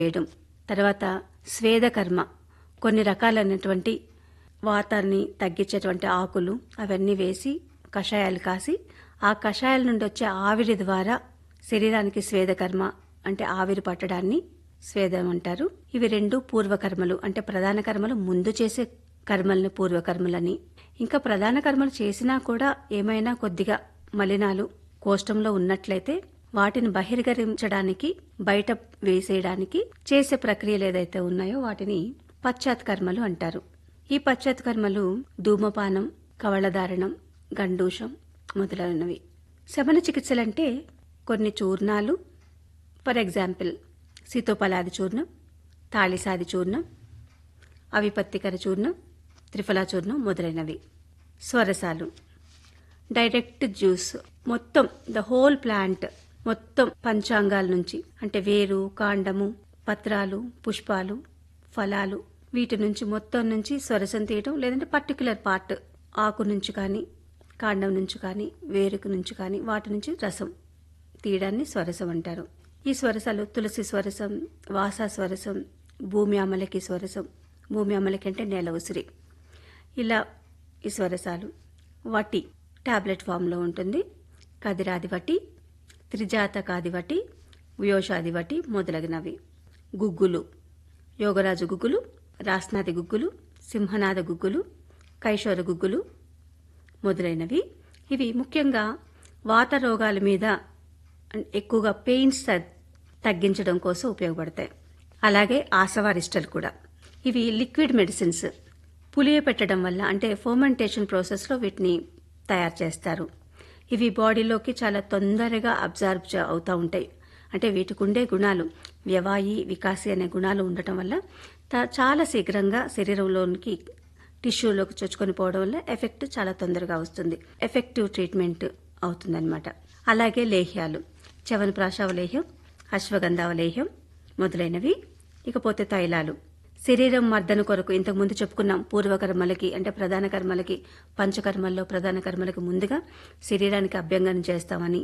వేయడం తర్వాత స్వేదకర్మ కొన్ని రకాలైనటువంటి వాతాన్ని తగ్గించేటువంటి ఆకులు అవన్నీ వేసి కషాయాలు కాసి ఆ కషాయాల నుండి వచ్చే ఆవిరి ద్వారా శరీరానికి స్వేదకర్మ అంటే ఆవిరి పట్టడాన్ని స్వేదం అంటారు ఇవి రెండు పూర్వకర్మలు అంటే ప్రధాన కర్మలు ముందు చేసే కర్మల్ని పూర్వకర్మలని ఇంకా ప్రధాన కర్మలు చేసినా కూడా ఏమైనా కొద్దిగా మలినాలు కోష్టంలో ఉన్నట్లయితే వాటిని బహిర్గరించడానికి బయట వేసేయడానికి చేసే ప్రక్రియలు ఏదైతే ఉన్నాయో వాటిని పశ్చాత్ కర్మలు అంటారు ఈ పశ్చాత్ కర్మలు ధూమపానం కవళధారణం గండూషం మొదలైనవి శమన చికిత్సలంటే కొన్ని చూర్ణాలు ఫర్ ఎగ్జాంపుల్ సీతోపలాది చూర్ణం తాళిసాది చూర్ణం అవిపత్తికర చూర్ణం త్రిఫలా చూర్ణం మొదలైనవి స్వరసాలు డైరెక్ట్ జ్యూస్ మొత్తం ద హోల్ ప్లాంట్ మొత్తం పంచాంగాల నుంచి అంటే వేరు కాండము పత్రాలు పుష్పాలు ఫలాలు వీటి నుంచి మొత్తం నుంచి స్వరసం తీయటం లేదంటే పర్టికులర్ పార్ట్ ఆకు నుంచి కానీ కాండం నుంచి కానీ వేరుకు నుంచి కానీ వాటి నుంచి రసం తీయడాన్ని స్వరసం అంటారు ఈ స్వరసాలు తులసి స్వరసం వాసా స్వరసం భూమి అమలకి స్వరసం భూమి అమలకి అంటే నేల ఉసిరి ఇలా ఈ స్వరసాలు వటి టాబ్లెట్ ఫామ్లో ఉంటుంది కదిరాది వటి త్రిజాతకాది వటి వ్యోషాది వటి మొదలగినవి గుగ్గులు యోగరాజు గుగ్గులు రాస్నాది గుగ్గులు సింహనాద గుగ్గులు కైశోర గుగ్గులు మొదలైనవి ఇవి ముఖ్యంగా వాత రోగాల మీద ఎక్కువగా పెయిన్స్ తగ్గించడం కోసం ఉపయోగపడతాయి అలాగే ఆసవారిస్టలు కూడా ఇవి లిక్విడ్ మెడిసిన్స్ పులియ పెట్టడం వల్ల అంటే ఫర్మెంటేషన్ ప్రాసెస్లో వీటిని తయారు చేస్తారు ఇవి బాడీలోకి చాలా తొందరగా అబ్జార్బ్ అవుతూ ఉంటాయి అంటే వీటికి ఉండే గుణాలు వ్యవాయి వికాసి అనే గుణాలు ఉండటం వల్ల త- చాలా శీఘ్రంగా శరీరంలోనికి టిష్యూలోకి చొచ్చుకొని పోవడం వల్ల ఎఫెక్ట్ చాలా తొందరగా వస్తుంది ఎఫెక్టివ్ ట్రీట్మెంట్ అవుతుందన్నమాట అలాగే లేహ్యాలు చవనప్రాశవ లేహ్యం అశ్వగంధావ లేహ్యం మొదలైనవి ఇకపోతే తైలాలు శరీరం మర్దన కొరకు ఇంతకుముందు చెప్పుకున్నాం పూర్వకర్మలకి అంటే ప్రధాన కర్మలకి పంచకర్మల్లో ప్రధాన కర్మలకి ముందుగా శరీరానికి అభ్యంగన చేస్తామని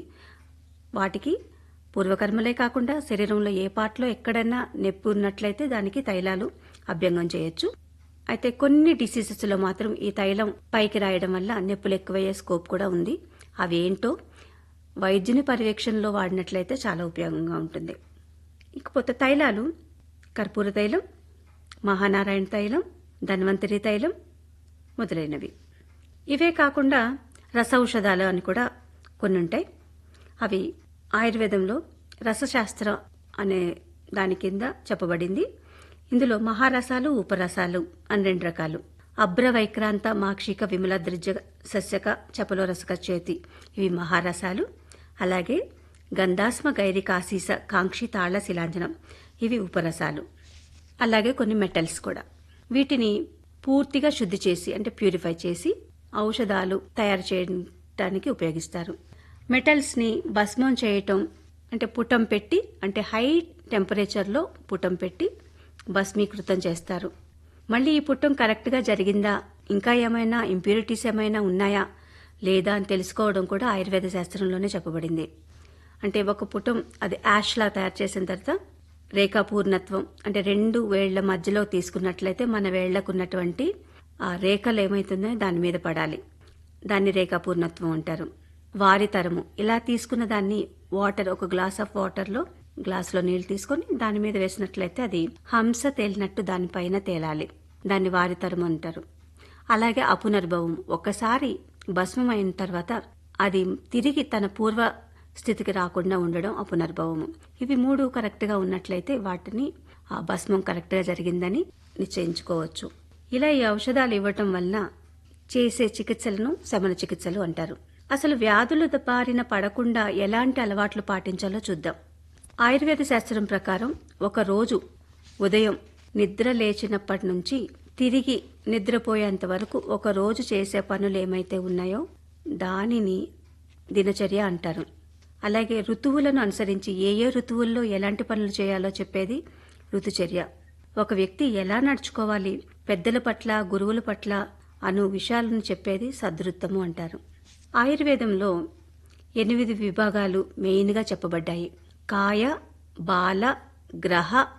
వాటికి పూర్వకర్మలే కాకుండా శరీరంలో ఏ పార్ట్లో ఎక్కడైనా నొప్పి ఉన్నట్లయితే దానికి తైలాలు అభ్యంగం చేయొచ్చు అయితే కొన్ని డిసీజెస్లో మాత్రం ఈ తైలం పైకి రాయడం వల్ల నొప్పులు ఎక్కువయ్యే స్కోప్ కూడా ఉంది అవి ఏంటో వైద్యుని పర్యవేక్షణలో వాడినట్లయితే చాలా ఉపయోగంగా ఉంటుంది ఇకపోతే తైలాలు కర్పూర తైలం మహానారాయణ తైలం ధన్వంతరి తైలం మొదలైనవి ఇవే కాకుండా రసౌషధాలు అని కూడా కొన్ని ఉంటాయి అవి ఆయుర్వేదంలో రసశాస్త్ర అనే దాని కింద చెప్పబడింది ఇందులో మహారసాలు ఉపరసాలు అని రెండు రకాలు అభ్రవైక్రాంత మాక్షిక విమల ద్రిజ సస్యక చపలో రసక చేతి ఇవి మహారసాలు అలాగే గంధాస్మ గైరికాశీస కాంక్షి తాళ శిలాంజనం ఇవి ఉపరసాలు అలాగే కొన్ని మెటల్స్ కూడా వీటిని పూర్తిగా శుద్ధి చేసి అంటే ప్యూరిఫై చేసి ఔషధాలు తయారు చేయడానికి ఉపయోగిస్తారు మెటల్స్ని భస్మం చేయటం అంటే పుటం పెట్టి అంటే హై టెంపరేచర్లో పుటం పెట్టి భస్మీకృతం చేస్తారు మళ్ళీ ఈ పుట్టం కరెక్ట్గా జరిగిందా ఇంకా ఏమైనా ఇంప్యూరిటీస్ ఏమైనా ఉన్నాయా లేదా అని తెలుసుకోవడం కూడా ఆయుర్వేద శాస్త్రంలోనే చెప్పబడింది అంటే ఒక పుటం అది యాష్లా తయారు చేసిన తర్వాత రేఖాపూర్ణత్వం అంటే రెండు వేళ్ల మధ్యలో తీసుకున్నట్లయితే మన వేళ్లకు ఉన్నటువంటి ఆ రేఖలు ఏమైతుందో దాని మీద పడాలి దాన్ని రేఖాపూర్ణత్వం అంటారు వారి తరము ఇలా తీసుకున్న దాన్ని వాటర్ ఒక గ్లాస్ ఆఫ్ వాటర్లో గ్లాసులో నీళ్లు తీసుకొని దాని మీద వేసినట్లయితే అది హంస తేలినట్టు దానిపైన తేలాలి దాన్ని వారి తరము అంటారు అలాగే అపునర్భవం ఒక్కసారి భస్మం అయిన తర్వాత అది తిరిగి తన పూర్వ స్థితికి రాకుండా ఉండడం అపునర్భవము ఇవి మూడు కరెక్ట్గా ఉన్నట్లయితే వాటిని ఆ భస్మం కరెక్ట్గా జరిగిందని నిశ్చయించుకోవచ్చు ఇలా ఈ ఔషధాలు ఇవ్వటం వల్ల చేసే చికిత్సలను శమన చికిత్సలు అంటారు అసలు వ్యాధుల బారిన పడకుండా ఎలాంటి అలవాట్లు పాటించాలో చూద్దాం ఆయుర్వేద శాస్త్రం ప్రకారం ఒక రోజు ఉదయం నిద్ర లేచినప్పటి నుంచి తిరిగి నిద్రపోయేంత వరకు ఒక రోజు చేసే పనులు ఏమైతే ఉన్నాయో దానిని దినచర్య అంటారు అలాగే ఋతువులను అనుసరించి ఏ ఏ ఋతువుల్లో ఎలాంటి పనులు చేయాలో చెప్పేది ఋతుచర్య ఒక వ్యక్తి ఎలా నడుచుకోవాలి పెద్దల పట్ల గురువుల పట్ల అను విషయాలను చెప్పేది సదృత్తము అంటారు ఆయుర్వేదంలో ఎనిమిది విభాగాలు మెయిన్గా చెప్పబడ్డాయి కాయ బాల గ్రహ